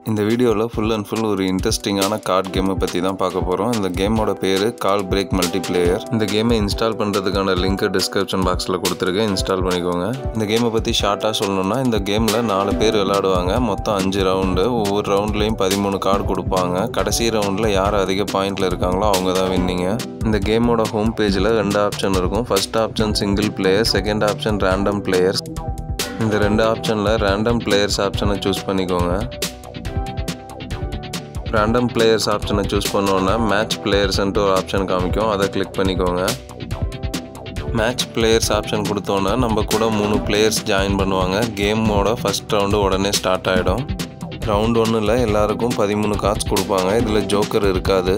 இந்த வீடியோவில் full and full ஒரு இன்ட்ரெஸ்டிங்கான கார்ட் கேமை பற்றி தான் பார்க்க போகிறோம் இந்த கேமோட பேர் கால் பிரேக் மல்டிப்ளேயர் இந்த கேமை இன்ஸ்டால் பண்ணுறதுக்கான லிங்க் டிஸ்கிரிப்ஷன் பாக்ஸில் கொடுத்துருக்கேன் இன்ஸ்டால் பண்ணிக்கோங்க இந்த கேமை பற்றி ஷார்ட்டாக சொல்லணும்னா இந்த கேமில் நாலு பேர் விளையாடுவாங்க மொத்தம் அஞ்சு ரவுண்டு ஒவ்வொரு ரவுண்ட்லேயும் பதிமூணு கார்டு கொடுப்பாங்க கடைசி ரவுண்டில் யார் அதிக பாயிண்டில் இருக்காங்களோ அவங்க தான் வின்னிங்க இந்த கேமோட ஹோம் பேஜில் ரெண்டு ஆப்ஷன் இருக்கும் first option single player second option random players இந்த ரெண்டு ஆப்ஷனில் ரேண்டம் பிளேயர்ஸ் ஆப்ஷனை சூஸ் பண்ணிக்கோங்க ரேண்டம் பிளேயர்ஸ் ஆப்ஷனை சூஸ் பண்ணோன்னா மேட்ச் பிளேயர்ஸ்ன்ட்டு ஒரு ஆப்ஷன் காமிக்கும் அதை கிளிக் பண்ணிக்கோங்க மேட்ச் பிளேயர்ஸ் ஆப்ஷன் கொடுத்தோன்னா நம்ம கூட மூணு பிளேயர்ஸ் ஜாயின் பண்ணுவாங்க கேமோட ஃபஸ்ட் ரவுண்டு உடனே ஸ்டார்ட் ஆகிடும் ரவுண்ட் ஒன்றில் எல்லாருக்கும் பதிமூணு கார்ட்ஸ் கொடுப்பாங்க இதில் ஜோக்கர் இருக்காது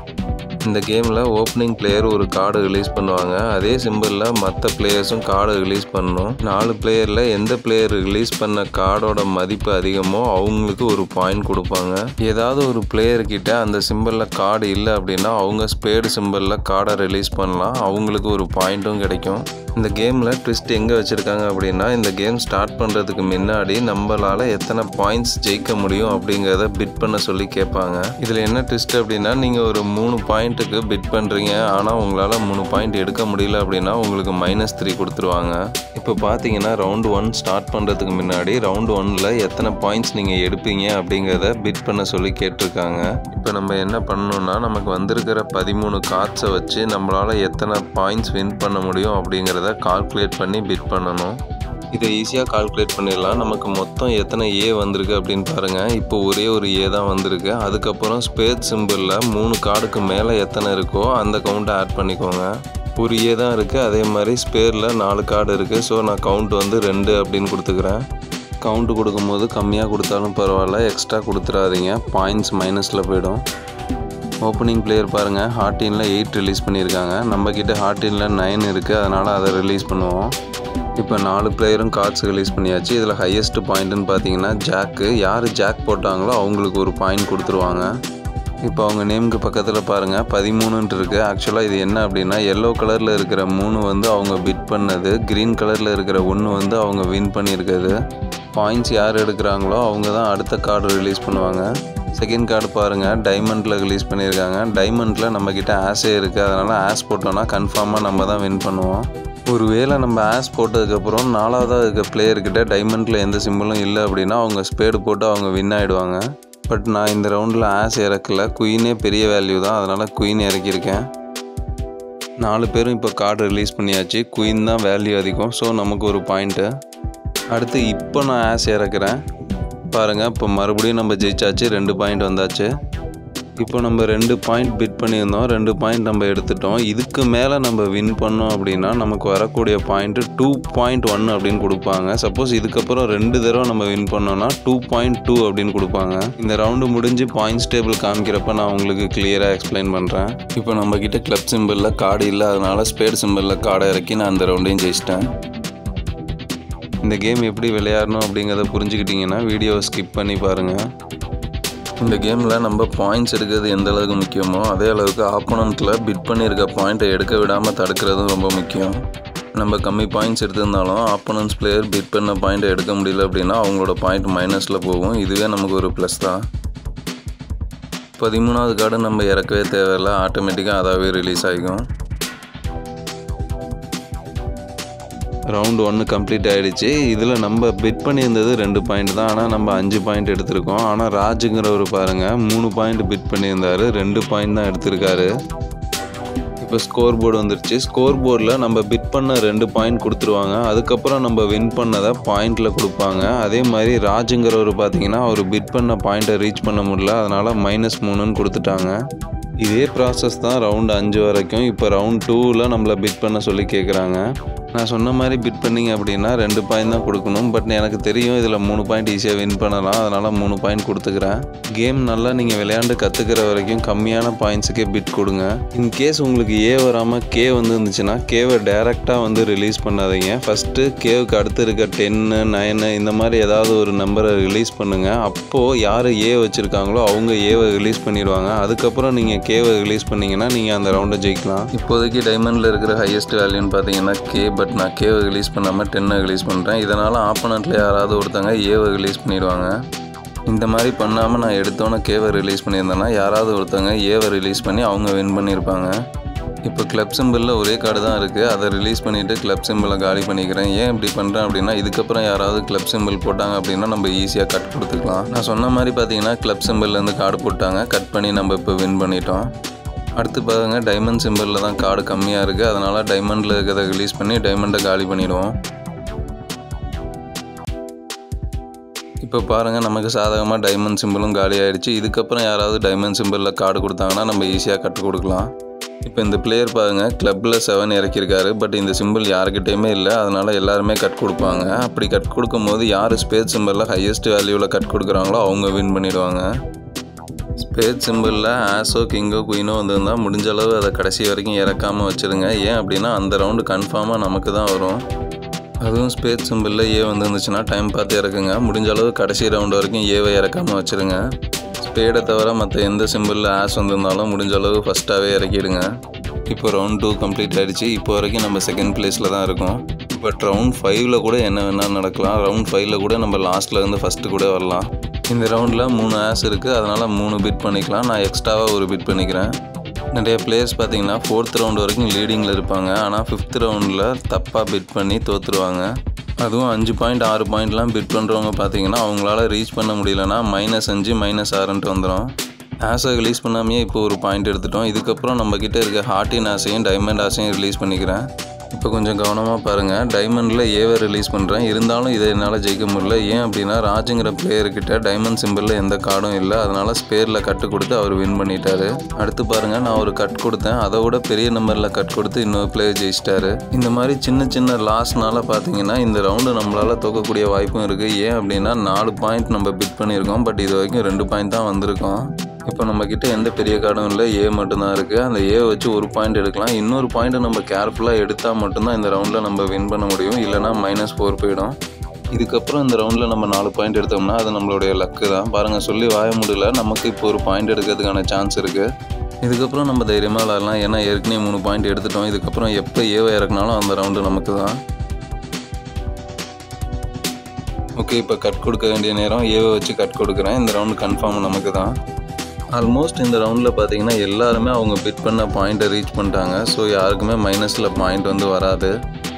இந்த கேமில் ஓப்பனிங் பிளேயர் ஒரு கார்டு ரிலீஸ் பண்ணுவாங்க அதே சிம்பிளில் மற்ற பிளேயர்ஸும் கார்டு ரிலீஸ் பண்ணணும் நாலு பிளேயரில் எந்த பிளேயர் ரிலீஸ் பண்ண கார்டோட மதிப்பு அதிகமோ அவங்களுக்கு ஒரு பாயிண்ட் கொடுப்பாங்க ஏதாவது ஒரு பிளேயர் கிட்ட அந்த சிம்பிளில் கார்டு இல்லை அப்படின்னா அவங்க ஸ்பேடு சிம்பிளில் கார்டை ரிலீஸ் பண்ணலாம் அவங்களுக்கு ஒரு பாயிண்ட்டும் கிடைக்கும் இந்த கேமில் ட்விஸ்ட் எங்கே வச்சுருக்காங்க அப்படின்னா இந்த கேம் ஸ்டார்ட் பண்ணுறதுக்கு முன்னாடி நம்மளால் எத்தனை பாயிண்ட்ஸ் ஜெயிக்க முடியும் அப்படிங்கிறத பிட் பண்ண சொல்லி கேட்பாங்க இதில் என்ன ட்விஸ்ட் அப்படின்னா நீங்கள் ஒரு மூணு பாயிண்ட்டுக்கு பிட் பண்ணுறீங்க ஆனால் உங்களால் மூணு பாயிண்ட் எடுக்க முடியல அப்படின்னா உங்களுக்கு மைனஸ் த்ரீ கொடுத்துருவாங்க இப்போ பார்த்தீங்கன்னா ரவுண்டு ஒன் ஸ்டார்ட் பண்ணுறதுக்கு முன்னாடி ரவுண்டு ஒனில் எத்தனை பாயிண்ட்ஸ் நீங்கள் எடுப்பீங்க அப்படிங்கிறத பிட் பண்ண சொல்லி கேட்டிருக்காங்க இப்போ நம்ம என்ன பண்ணணும்னா நமக்கு வந்திருக்கிற பதிமூணு கார்ட்ஸை வச்சு நம்மளால் எத்தனை பாயிண்ட்ஸ் வின் பண்ண முடியும் அப்படிங்கிறத கால்குலேட் பண்ணி பிட் பண்ணணும் இதை ஈஸியாக கால்குலேட் பண்ணிடலாம் நமக்கு மொத்தம் எத்தனை ஏ வந்திருக்கு அப்படின்னு பாருங்கள் இப்போ ஒரே ஒரு ஏ தான் வந்திருக்கு அதுக்கப்புறம் ஸ்பேஸ் சிம்பிளில் மூணு கார்டுக்கு மேலே எத்தனை இருக்கோ அந்த கவுண்ட்டை ஆட் பண்ணிக்கோங்க ஒரு ஏ தான் இருக்குது அதே மாதிரி ஸ்பேரில் நாலு கார்டு இருக்குது ஸோ நான் கவுண்ட் வந்து ரெண்டு அப்படின்னு கொடுத்துக்கிறேன் கவுண்ட்டு கொடுக்கும்போது கம்மியாக கொடுத்தாலும் பரவாயில்ல எக்ஸ்ட்ரா கொடுத்துடாதீங்க பாயிண்ட்ஸ் மைனஸில் போயிடும் ஓப்பனிங் பிளேயர் பாருங்கள் ஹார்டீனில் எயிட் ரிலீஸ் பண்ணியிருக்காங்க நம்மக்கிட்ட ஹார்டீனில் நைன் இருக்குது அதனால் அதை ரிலீஸ் பண்ணுவோம் இப்போ நாலு பிளேயரும் கார்ட்ஸ் ரிலீஸ் பண்ணியாச்சு இதில் ஹையஸ்ட் பாயிண்ட்டுன்னு பார்த்தீங்கன்னா ஜாக்கு யார் ஜாக் போட்டாங்களோ அவங்களுக்கு ஒரு பாயிண்ட் கொடுத்துருவாங்க இப்போ அவங்க நேமுக்கு பக்கத்தில் பாருங்கள் பதிமூணுன்ட்டு இருக்குது ஆக்சுவலாக இது என்ன அப்படின்னா எல்லோ கலரில் இருக்கிற மூணு வந்து அவங்க பிட் பண்ணது க்ரீன் கலரில் இருக்கிற ஒன்று வந்து அவங்க வின் பண்ணியிருக்கிறது பாயிண்ட்ஸ் யார் எடுக்கிறாங்களோ அவங்க தான் அடுத்த கார்டு ரிலீஸ் பண்ணுவாங்க செகண்ட் கார்டு பாருங்கள் டைமண்டில் ரிலீஸ் பண்ணியிருக்காங்க டைமண்டில் நம்மக்கிட்ட ஆஸே இருக்குது அதனால் ஆஸ் போட்டோன்னா கன்ஃபார்மாக நம்ம தான் வின் பண்ணுவோம் ஒருவேளை நம்ம ஆஸ் போட்டதுக்கப்புறம் நாலாவதாக இருக்க பிளேயர்கிட்ட டைமண்டில் எந்த சிம்பிளும் இல்லை அப்படின்னா அவங்க ஸ்பேடு போட்டு அவங்க வின் ஆகிடுவாங்க பட் நான் இந்த ரவுண்டில் ஆஸ் இறக்கல குயினே பெரிய வேல்யூ தான் அதனால் குயின் இறக்கியிருக்கேன் நாலு பேரும் இப்போ கார்டு ரிலீஸ் பண்ணியாச்சு குயின் தான் வேல்யூ அதிகம் ஸோ நமக்கு ஒரு பாயிண்ட்டு அடுத்து இப்போ நான் ஆஸ் இறக்குறேன் பாருங்கள் இப்போ மறுபடியும் நம்ம ஜெயிச்சாச்சு ரெண்டு பாயிண்ட் வந்தாச்சு இப்போ நம்ம ரெண்டு பாயிண்ட் பிட் பண்ணியிருந்தோம் ரெண்டு பாயிண்ட் நம்ம எடுத்துட்டோம் இதுக்கு மேலே நம்ம வின் பண்ணோம் அப்படின்னா நமக்கு வரக்கூடிய பாயிண்ட்டு டூ பாயிண்ட் ஒன் அப்படின்னு கொடுப்பாங்க சப்போஸ் இதுக்கப்புறம் ரெண்டு தடவை நம்ம வின் பண்ணோம்னா டூ பாயிண்ட் டூ அப்படின்னு கொடுப்பாங்க இந்த ரவுண்டு முடிஞ்சு பாயிண்ட்ஸ் டேபிள் காமிக்கிறப்ப நான் உங்களுக்கு கிளியராக எக்ஸ்பிளைன் பண்ணுறேன் இப்போ நம்மக்கிட்ட கிளப் சிம்பிளில் கார்டு இல்லை அதனால ஸ்பேட் சிம்பிளில் கார்டை இறக்கி நான் அந்த ரவுண்டையும் ஜெயிச்சிட்டேன் இந்த கேம் எப்படி விளையாடணும் அப்படிங்கிறத புரிஞ்சுக்கிட்டிங்கன்னா வீடியோவை ஸ்கிப் பண்ணி பாருங்கள் இந்த கேமில் நம்ம பாயிண்ட்ஸ் எடுக்கிறது எந்த அளவுக்கு முக்கியமோ அதே அளவுக்கு ஆப்போனண்ட்டில் பிட் பண்ணியிருக்க பாயிண்ட்டை எடுக்க விடாமல் தடுக்கிறதும் ரொம்ப முக்கியம் நம்ம கம்மி பாயிண்ட்ஸ் எடுத்திருந்தாலும் ஆப்போனன்ஸ் பிளேயர் பிட் பண்ண பாயிண்ட்டை எடுக்க முடியல அப்படின்னா அவங்களோட பாயிண்ட் மைனஸில் போகும் இதுவே நமக்கு ஒரு ப்ளஸ் தான் பதிமூணாவது கார்டு நம்ம இறக்கவே தேவையில்லை ஆட்டோமேட்டிக்காக அதாகவே ரிலீஸ் ஆகிக்கும் ரவுண்டு ஒன்று கம்ப்ளீட் ஆகிடுச்சு இதில் நம்ம பிட் பண்ணியிருந்தது ரெண்டு பாயிண்ட் தான் ஆனால் நம்ம அஞ்சு பாயிண்ட் எடுத்திருக்கோம் ஆனால் ராஜுங்கிறவர் பாருங்கள் மூணு பாயிண்ட் பிட் பண்ணியிருந்தார் ரெண்டு பாயிண்ட் தான் எடுத்திருக்காரு இப்போ ஸ்கோர் போர்டு வந்துருச்சு ஸ்கோர் போர்டில் நம்ம பிட் பண்ண ரெண்டு பாயிண்ட் கொடுத்துருவாங்க அதுக்கப்புறம் நம்ம வின் பண்ணதை பாயிண்டில் கொடுப்பாங்க அதே மாதிரி ராஜுங்கிறவர் பார்த்தீங்கன்னா அவர் பிட் பண்ண பாயிண்ட்டை ரீச் பண்ண முடியல அதனால் மைனஸ் மூணுன்னு கொடுத்துட்டாங்க இதே ப்ராசஸ் தான் ரவுண்ட் அஞ்சு வரைக்கும் இப்போ ரவுண்ட் டூவில் நம்மளை பிட் பண்ண சொல்லி கேட்குறாங்க நான் சொன்ன மாதிரி பிட் பண்ணிங்க அப்படின்னா ரெண்டு பாயிண்ட் தான் கொடுக்கணும் பட் எனக்கு தெரியும் இதில் மூணு பாயிண்ட் ஈஸியாக வின் பண்ணலாம் அதனால் மூணு பாயிண்ட் கொடுத்துக்கிறேன் கேம் நல்லா நீங்கள் விளையாண்டு கற்றுக்கிற வரைக்கும் கம்மியான பாயிண்ட்ஸுக்கே பிட் கொடுங்க இன்கேஸ் உங்களுக்கு ஏ வராமல் கே வந்து இருந்துச்சுன்னா கேவை டேரெக்டாக வந்து ரிலீஸ் பண்ணாதீங்க ஃபஸ்ட்டு கேவுக்கு அடுத்து இருக்க டென்னு நைனு இந்த மாதிரி ஏதாவது ஒரு நம்பரை ரிலீஸ் பண்ணுங்கள் அப்போது யார் ஏ வச்சுருக்காங்களோ அவங்க ஏவை ரிலீஸ் பண்ணிடுவாங்க அதுக்கப்புறம் நீங்கள் கேவை ரிலீஸ் பண்ணிங்கன்னா நீங்கள் அந்த ரவுண்டை ஜெயிக்கலாம் இப்போதைக்கு டைமண்டில் இருக்கிற ஹையஸ்ட் வேல்யூன்னு பார்த்தீங்கன்னா கே பட் நான் கேவை ரிலீஸ் பண்ணாமல் டென்னை ரிலீஸ் பண்ணுறேன் இதனால் ஆப்போனண்ட்டில் யாராவது ஒருத்தங்க ஏவை ரிலீஸ் பண்ணிடுவாங்க இந்த மாதிரி பண்ணாமல் நான் எடுத்தோன்னே கேவை ரிலீஸ் பண்ணியிருந்தேன்னா யாராவது ஒருத்தவங்க ஏவை ரிலீஸ் பண்ணி அவங்க வின் பண்ணியிருப்பாங்க இப்போ கிளப் சிம்பிளில் ஒரே கார்டு தான் இருக்குது அதை ரிலீஸ் பண்ணிவிட்டு கிளப் சிம்பிளை காலி பண்ணிக்கிறேன் ஏன் இப்படி பண்ணுறேன் அப்படின்னா இதுக்கப்புறம் யாராவது கிளப் சிம்பிள் போட்டாங்க அப்படின்னா நம்ம ஈஸியாக கட் கொடுத்துக்கலாம் நான் சொன்ன மாதிரி பார்த்தீங்கன்னா கிளப் சிம்பிள்லேருந்து கார்டு போட்டாங்க கட் பண்ணி நம்ம இப்போ வின் பண்ணிட்டோம் அடுத்து பாருங்க டைமண்ட் சிம்பிளில் தான் கார்டு கம்மியாக இருக்குது அதனால் டைமண்டில் இருக்கிறத ரிலீஸ் பண்ணி டைமண்டை காலி பண்ணிவிடுவோம் இப்போ பாருங்கள் நமக்கு சாதகமாக டைமண்ட் சிம்பிளும் காலி ஆயிடுச்சு இதுக்கப்புறம் யாராவது டைமண்ட் சிம்பிளில் கார்டு கொடுத்தாங்கன்னா நம்ம ஈஸியாக கட்டு கொடுக்கலாம் இப்போ இந்த பிளேயர் பாருங்கள் கிளப்பில் செவன் இறக்கியிருக்காரு பட் இந்த சிம்பிள் யாருக்கிட்டேயுமே இல்லை அதனால் எல்லாருமே கட் கொடுப்பாங்க அப்படி கட் கொடுக்கும்போது யார் ஸ்பேஸ் சிம்பிளில் ஹையஸ்ட் வேல்யூவில் கட் கொடுக்குறாங்களோ அவங்க வின் பண்ணிடுவாங்க ஸ்பேஸ் சிம்பிளில் ஆஸோ கிங்கோ குயினோ வந்திருந்தால் முடிஞ்ச அளவு அதை கடைசி வரைக்கும் இறக்காமல் வச்சுருங்க ஏன் அப்படின்னா அந்த ரவுண்டு கன்ஃபார்மாக நமக்கு தான் வரும் அதுவும் ஸ்பேஸ் சிம்பிளில் ஏ வந்துருந்துச்சுன்னா டைம் பார்த்து இறக்குங்க முடிஞ்ச அளவு கடைசி ரவுண்டு வரைக்கும் ஏவை இறக்காமல் வச்சுருங்க ஸ்பேடை தவிர மற்ற எந்த சிம்பிளில் ஆஸ் வந்திருந்தாலும் முடிஞ்ச அளவு ஃபஸ்ட்டாகவே இறக்கிடுங்க இப்போ ரவுண்ட் டூ கம்ப்ளீட் ஆகிடுச்சு இப்போ வரைக்கும் நம்ம செகண்ட் பிளேஸில் தான் இருக்கோம் பட் ரவுண்ட் ஃபைவ்ல கூட என்ன வேணால் நடக்கலாம் ரவுண்ட் ஃபைவ்ல கூட நம்ம லாஸ்ட்டில் இருந்து ஃபஸ்ட்டு கூட வரலாம் இந்த ரவுண்டில் மூணு ஆஸ் இருக்குது அதனால் மூணு பிட் பண்ணிக்கலாம் நான் எக்ஸ்ட்ராவாக ஒரு பிட் பண்ணிக்கிறேன் நிறைய பிளேயர்ஸ் பார்த்தீங்கன்னா ஃபோர்த் ரவுண்ட் வரைக்கும் லீடிங்கில் இருப்பாங்க ஆனால் ஃபிஃப்த் ரவுண்டில் தப்பாக பிட் பண்ணி தோற்றுருவாங்க அதுவும் அஞ்சு பாயிண்ட் ஆறு பாயிண்ட்லாம் பிட் பண்ணுறவங்க பார்த்தீங்கன்னா அவங்களால ரீச் பண்ண முடியலன்னா மைனஸ் அஞ்சு மைனஸ் ஆறுன்ட்டு வந்துடும் ஆஸை ரிலீஸ் பண்ணாமையே இப்போ ஒரு பாயிண்ட் எடுத்துட்டோம் இதுக்கப்புறம் நம்மக்கிட்ட இருக்க ஹார்டின் ஆசையும் டைமண்ட் ஆசையும் ரிலீஸ் பண்ணிக்கிறேன் இப்போ கொஞ்சம் கவனமாக பாருங்கள் டைமண்டில் ஏவை ரிலீஸ் பண்ணுறேன் இருந்தாலும் இதை என்னால் ஜெயிக்க முடியல ஏன் அப்படின்னா ராஜுங்கிற பிளேயர்கிட்ட டைமண்ட் சிம்பிளில் எந்த கார்டும் இல்லை அதனால் ஸ்பேரில் கட்டு கொடுத்து அவர் வின் பண்ணிட்டாரு அடுத்து பாருங்கள் நான் ஒரு கட் கொடுத்தேன் அதை விட பெரிய நம்பரில் கட் கொடுத்து இன்னொரு பிளேயர் ஜெயிச்சிட்டாரு இந்த மாதிரி சின்ன சின்ன லாஸ்னால பார்த்தீங்கன்னா இந்த ரவுண்டு நம்மளால் தோக்கக்கூடிய வாய்ப்பும் இருக்குது ஏன் அப்படின்னா நாலு பாயிண்ட் நம்ம பிட் பண்ணியிருக்கோம் பட் இது வரைக்கும் ரெண்டு பாயிண்ட் தான் வந்திருக்கோம் இப்போ நம்மக்கிட்ட எந்த பெரிய கார்டும் இல்லை ஏ மட்டும்தான் இருக்குது அந்த ஏ வச்சு ஒரு பாயிண்ட் எடுக்கலாம் இன்னொரு பாயிண்ட்டை நம்ம கேர்ஃபுல்லாக எடுத்தால் மட்டும்தான் இந்த ரவுண்டில் நம்ம வின் பண்ண முடியும் இல்லைனா மைனஸ் ஃபோர் போயிடும் இதுக்கப்புறம் இந்த ரவுண்டில் நம்ம நாலு பாயிண்ட் எடுத்தோம்னா அது நம்மளுடைய லக்கு தான் பாருங்கள் சொல்லி வாய முடியல நமக்கு இப்போ ஒரு பாயிண்ட் எடுக்கிறதுக்கான சான்ஸ் இருக்குது இதுக்கப்புறம் நம்ம தைரியமாக விளாட்லாம் ஏன்னா ஏற்கனவே மூணு பாயிண்ட் எடுத்துட்டோம் இதுக்கப்புறம் எப்போ ஏவை இறக்குனாலும் அந்த ரவுண்டு நமக்கு தான் ஓகே இப்போ கட் கொடுக்க வேண்டிய நேரம் ஏவை வச்சு கட் கொடுக்குறேன் இந்த ரவுண்டு கன்ஃபார்ம் நமக்கு தான் ஆல்மோஸ்ட் இந்த ரவுண்டில் பார்த்தீங்கன்னா எல்லாருமே அவங்க பிட் பண்ண பாயிண்ட்டை ரீச் பண்ணிட்டாங்க ஸோ யாருக்குமே மைனஸில் பாயிண்ட் வந்து வராது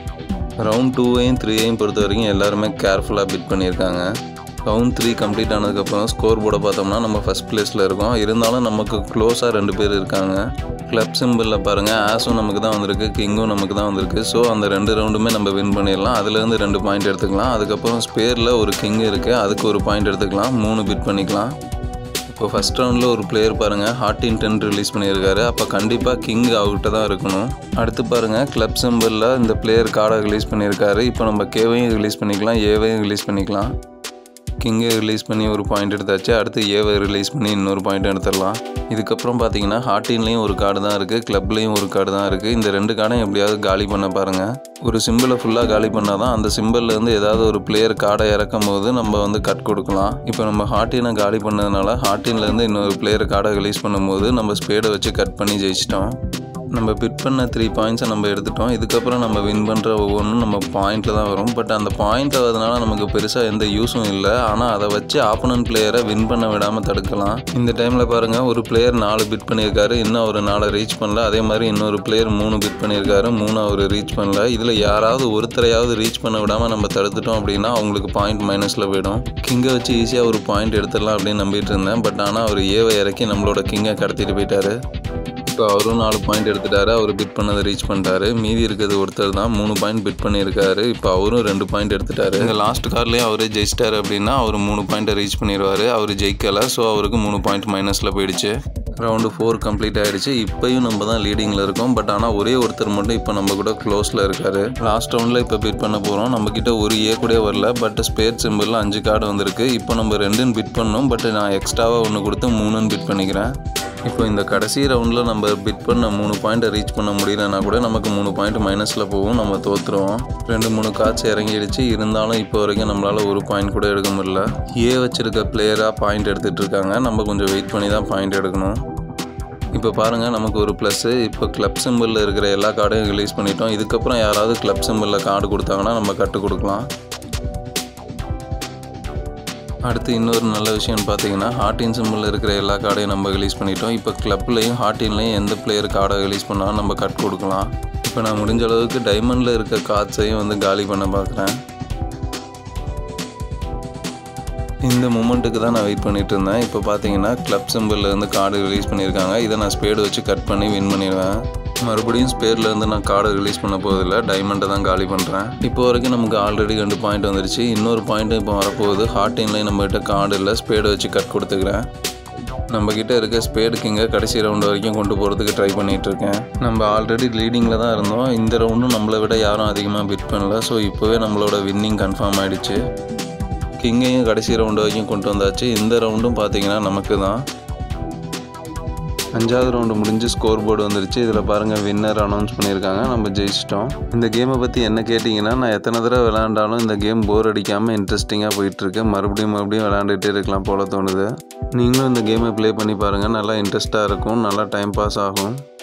ரவுண்ட் டூவையும் த்ரீயையும் பொறுத்த வரைக்கும் எல்லாருமே கேர்ஃபுல்லாக பிட் பண்ணியிருக்காங்க ரவுண்ட் த்ரீ கம்ப்ளீட் ஆனதுக்கப்புறம் ஸ்கோர் போர்டை பார்த்தோம்னா நம்ம ஃபஸ்ட் பிளேஸில் இருக்கோம் இருந்தாலும் நமக்கு க்ளோஸாக ரெண்டு பேர் இருக்காங்க கிளப் சிம்பிளில் பாருங்கள் ஆஸும் நமக்கு தான் வந்திருக்கு கிங்கும் நமக்கு தான் வந்திருக்கு ஸோ அந்த ரெண்டு ரவுண்டுமே நம்ம வின் பண்ணிடலாம் அதுலேருந்து ரெண்டு பாயிண்ட் எடுத்துக்கலாம் அதுக்கப்புறம் ஸ்பேரில் ஒரு கிங் இருக்குது அதுக்கு ஒரு பாயிண்ட் எடுத்துக்கலாம் மூணு பிட் பண்ணிக்கலாம் இப்போ ஃபஸ்ட் ரவுண்டில் ஒரு பிளேயர் பாருங்கள் ஹார்ட் இன்டென்ட் ரிலீஸ் பண்ணியிருக்காரு அப்போ கண்டிப்பாக கிங் அவர்கிட்ட தான் இருக்கணும் அடுத்து பாருங்கள் கிளப் சிம்பிளில் இந்த பிளேயர் கார்டை ரிலீஸ் பண்ணியிருக்காரு இப்போ நம்ம கேவையும் ரிலீஸ் பண்ணிக்கலாம் ஏவையும் ரிலீஸ் பண்ணிக்கலாம் கிங்கை ரிலீஸ் பண்ணி ஒரு பாயிண்ட் எடுத்தாச்சு அடுத்து ஏவை ரிலீஸ் பண்ணி இன்னொரு பாயிண்ட் எடுத்துடலாம் இதுக்கப்புறம் பார்த்தீங்கன்னா ஹார்டின்லேயும் ஒரு கார்டு தான் இருக்குது கிளப்லேயும் ஒரு கார்டு தான் இருக்குது இந்த ரெண்டு கார்டையும் எப்படியாவது காலி பண்ண பாருங்கள் ஒரு சிம்பிளை ஃபுல்லாக காலி பண்ணால் தான் அந்த சிம்பிள்லேருந்து ஏதாவது ஒரு பிளேயர் கார்டை இறக்கும் போது நம்ம வந்து கட் கொடுக்கலாம் இப்போ நம்ம ஹார்டினை காலி பண்ணதுனால ஹார்டின்லேருந்து இன்னொரு பிளேயர் கார்டை ரிலீஸ் பண்ணும்போது நம்ம ஸ்பேடை வச்சு கட் பண்ணி ஜெயிச்சிட்டோம் நம்ம பிட் பண்ண த்ரீ பாயிண்ட்ஸை நம்ம எடுத்துட்டோம் இதுக்கப்புறம் நம்ம வின் பண்ணுற ஒவ்வொன்றும் நம்ம பாயிண்டில் தான் வரும் பட் அந்த பாயிண்ட் வரதுனால நமக்கு பெருசாக எந்த யூஸும் இல்லை ஆனால் அதை வச்சு ஆப்போனன்ட் பிளேயரை வின் பண்ண விடாமல் தடுக்கலாம் இந்த டைமில் பாருங்கள் ஒரு பிளேயர் நாலு பிட் பண்ணியிருக்காரு இன்னும் அவர் நாலு ரீச் பண்ணல அதே மாதிரி இன்னொரு பிளேயர் மூணு பிட் பண்ணியிருக்காரு மூணு அவர் ரீச் பண்ணல இதில் யாராவது ஒருத்தரையாவது ரீச் பண்ண விடாமல் நம்ம தடுத்துட்டோம் அப்படின்னா அவங்களுக்கு பாயிண்ட் மைனஸில் போயிடும் கிங்கை வச்சு ஈஸியாக ஒரு பாயிண்ட் எடுத்துடலாம் அப்படின்னு நம்பிட்டு இருந்தேன் பட் ஆனால் அவர் ஏவை இறக்கி நம்மளோட கிங்கை கடத்திட்டு போயிட்டாரு இப்போ அவரும் நாலு பாயிண்ட் எடுத்துட்டாரு அவர் பிட் பண்ணதை ரீச் பண்ணிட்டாரு மீதி இருக்கிறது ஒருத்தர் தான் மூணு பாயிண்ட் பிட் பண்ணியிருக்காரு இப்போ அவரும் ரெண்டு பாயிண்ட் எடுத்துட்டாரு இந்த லாஸ்ட் கார்லேயே அவரே ஜெயிச்சிட்டாரு அப்படின்னா அவர் மூணு பாயிண்ட்டை ரீச் பண்ணிடுவார் அவர் ஜெயிக்கலை ஸோ அவருக்கு மூணு பாயிண்ட் மைனஸில் போயிடுச்சு ரவுண்டு ஃபோர் கம்ப்ளீட் ஆயிடுச்சு இப்போயும் நம்ம தான் லீடிங்கில் இருக்கோம் பட் ஆனால் ஒரே ஒருத்தர் மட்டும் இப்போ நம்ம கூட க்ளோஸில் இருக்காரு லாஸ்ட் ரவுண்டில் இப்போ பிட் பண்ண போகிறோம் நம்மக்கிட்ட ஒரு ஏ கூட வரல பட் ஸ்பேர் சிம்பிளில் அஞ்சு கார்டு வந்திருக்கு இப்போ நம்ம ரெண்டுன்னு பிட் பண்ணோம் பட் நான் எக்ஸ்ட்ராவாக ஒன்று கொடுத்து மூணுன்னு பிட் பண்ணிக்கிறேன் இப்போ இந்த கடைசி ரவுண்டில் நம்ம பிட் பண்ண மூணு பாயிண்ட்டை ரீச் பண்ண முடியலன்னா கூட நமக்கு மூணு பாயிண்ட் மைனஸில் போகும் நம்ம தோற்றுருவோம் ரெண்டு மூணு காட்சி இறங்கிடுச்சு இருந்தாலும் இப்போ வரைக்கும் நம்மளால் ஒரு பாயிண்ட் கூட எடுக்க முடியல ஏ வச்சிருக்க பிளேயராக பாயிண்ட் எடுத்துகிட்டு இருக்காங்க நம்ம கொஞ்சம் வெயிட் பண்ணி தான் பாயிண்ட் எடுக்கணும் இப்போ பாருங்கள் நமக்கு ஒரு ப்ளஸ்ஸு இப்போ கிளப் சிம்பிளில் இருக்கிற எல்லா கார்டையும் ரிலீஸ் பண்ணிட்டோம் இதுக்கப்புறம் யாராவது கிளப் சிம்பிளில் கார்டு கொடுத்தாங்கன்னா நம்ம கட்டு கொடுக்கலாம் அடுத்து இன்னொரு நல்ல விஷயம்னு பார்த்தீங்கன்னா ஹார்டின் சிம்பிள் இருக்கிற எல்லா கார்டையும் நம்ம ரிலீஸ் பண்ணிட்டோம் இப்போ கிளப்லையும் ஹார்டின்லையும் எந்த பிளேயர் கார்டை ரிலீஸ் பண்ணாலும் நம்ம கட் கொடுக்கலாம் இப்போ நான் முடிஞ்ச அளவுக்கு டைமண்டில் இருக்க கார்ட்ஸையும் வந்து காலி பண்ண பார்க்குறேன் இந்த மூமெண்ட்டுக்கு தான் நான் வெயிட் பண்ணிட்டு இருந்தேன் இப்போ பார்த்தீங்கன்னா கிளப் சிம்பிளில் இருந்து கார்டு ரிலீஸ் பண்ணியிருக்காங்க இதை நான் ஸ்பேடு வச்சு கட் பண்ணி வின் பண்ணிடுவேன் மறுபடியும் ஸ்பேடில் இருந்து நான் கார்டு ரிலீஸ் பண்ண போதில்ல டைமண்டை தான் காலி பண்ணுறேன் இப்போ வரைக்கும் நமக்கு ஆல்ரெடி ரெண்டு பாயிண்ட் வந்துருச்சு இன்னொரு பாயிண்ட்டும் இப்போ வரப்போகுது ஹார்ட் இன்லைன் நம்மகிட்ட கார்டு இல்லை ஸ்பேடு வச்சு கட் கொடுத்துக்கிறேன் நம்மக்கிட்ட இருக்க ஸ்பேடு கிங்கை கடைசி ரவுண்டு வரைக்கும் கொண்டு போகிறதுக்கு ட்ரை பண்ணிகிட்டு இருக்கேன் நம்ம ஆல்ரெடி லீடிங்கில் தான் இருந்தோம் இந்த ரவுண்டும் நம்மளை விட யாரும் அதிகமாக பிட் பண்ணல ஸோ இப்போவே நம்மளோட வின்னிங் கன்ஃபார்ம் ஆயிடுச்சு கிங்கையும் கடைசி ரவுண்டு வரைக்கும் கொண்டு வந்தாச்சு இந்த ரவுண்டும் பார்த்தீங்கன்னா நமக்கு தான் அஞ்சாவது ரவுண்டு முடிஞ்சு ஸ்கோர் போர்டு வந்துருச்சு இதில் பாருங்கள் வின்னர் அனௌன்ஸ் பண்ணியிருக்காங்க நம்ம ஜெயிச்சிட்டோம் இந்த கேமை பற்றி என்ன கேட்டிங்கன்னா நான் எத்தனை தடவை விளையாண்டாலும் இந்த கேம் போர் அடிக்காமல் இன்ட்ரெஸ்டிங்காக போயிட்டுருக்கு மறுபடியும் மறுபடியும் விளையாண்டுட்டே இருக்கலாம் போல தோணுது நீங்களும் இந்த கேமை ப்ளே பண்ணி பாருங்கள் நல்லா இன்ட்ரெஸ்ட்டாக இருக்கும் நல்லா டைம் பாஸ் ஆகும்